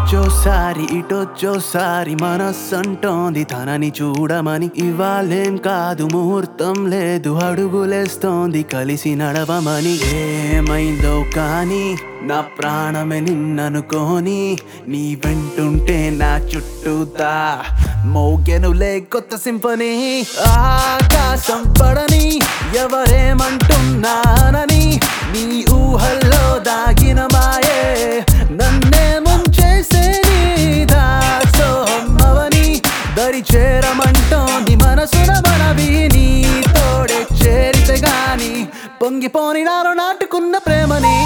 అటొచ్చోసారి ఇటొచ్చోసారి మనస్సంటోంది తనని చూడమని ఇవాళేం కాదు ముహూర్తం లేదు అడుగులేస్తోంది కలిసి నడవమని ఏమైందో కానీ నా ప్రాణమే నిన్ననుకోని నీ వెంటుంటే నా చుట్టూతా మోగెనులే కొత్త సింఫనీ ఆకాశం పడని ఎవరేమంటున్నానని నీ ఊహల్లో దాగిన మాయే నన్నే ముంచేసే నీ దాసోహమ్మవని దరి చేరమంటోంది మనసున మనవి నీ తోడే చేరితే గాని పొంగిపోని నాలో నాటుకున్న ప్రేమని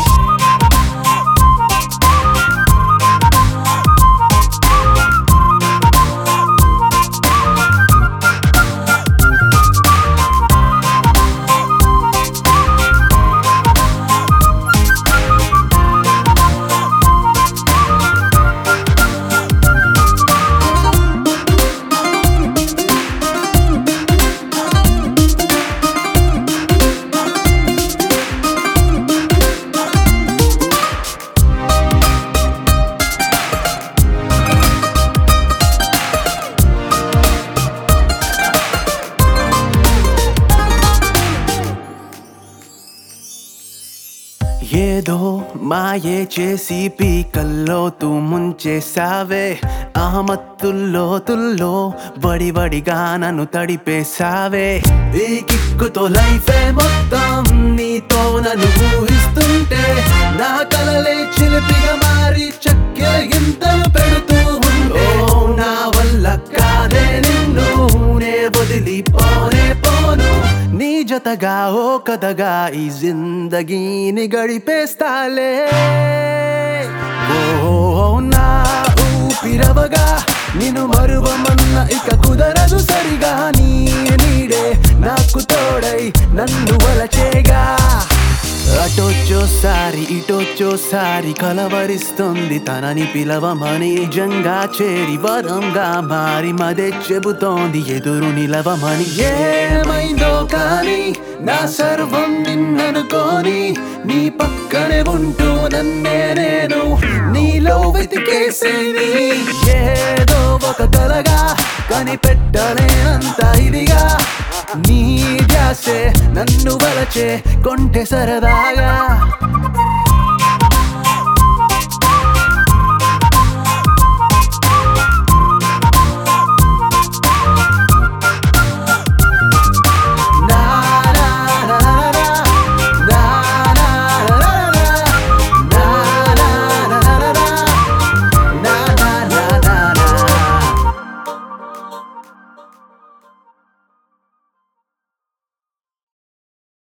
ఏదో మాయే చేసి పీకల్లో తూ ముంచేసావే ఆ మత్తుల్లో తుల్లో వడి వడిగా నన్ను తడిపేసావే ఈ కిక్కుతో లైఫే మొత్తం నీతో నన్ను ఊహిస్తుంటే నా కలలే చిలిపిగా మారి చక్కెర గింతలు పెడుతూ ఉంటే ఓ నా వల్ల కాదే నిన్ను నే వదిలి పోనే పోను నీ జతగా ఓ కథగా ఈ జిందగీని గడిపేస్తాలే ఓ నా ఊపిరవగా నిన్ను మరువమన్న ఇక కుదరదు సరిగా నీ నీడే నాకు తోడై నన్ను వలచేగా అటొచ్చోసారి ఇటొచ్చోసారి కలవరిస్తుంది తనని పిలవమని నిజంగా చేరి వరంగా మారి మదే చెబుతోంది ఎదురు నిలవమని ఏమైందో కానీ నా సర్వం నిన్ననుకోని నీ పక్కనే ఉంటూ నన్నే నేను నీలో వెతికేసేది ఏదో ఒక కలగా కనిపెట్టలేనంత ఇదిగా నీ ధ్యాసే నన్ను వలచే కొంటె సరదాగా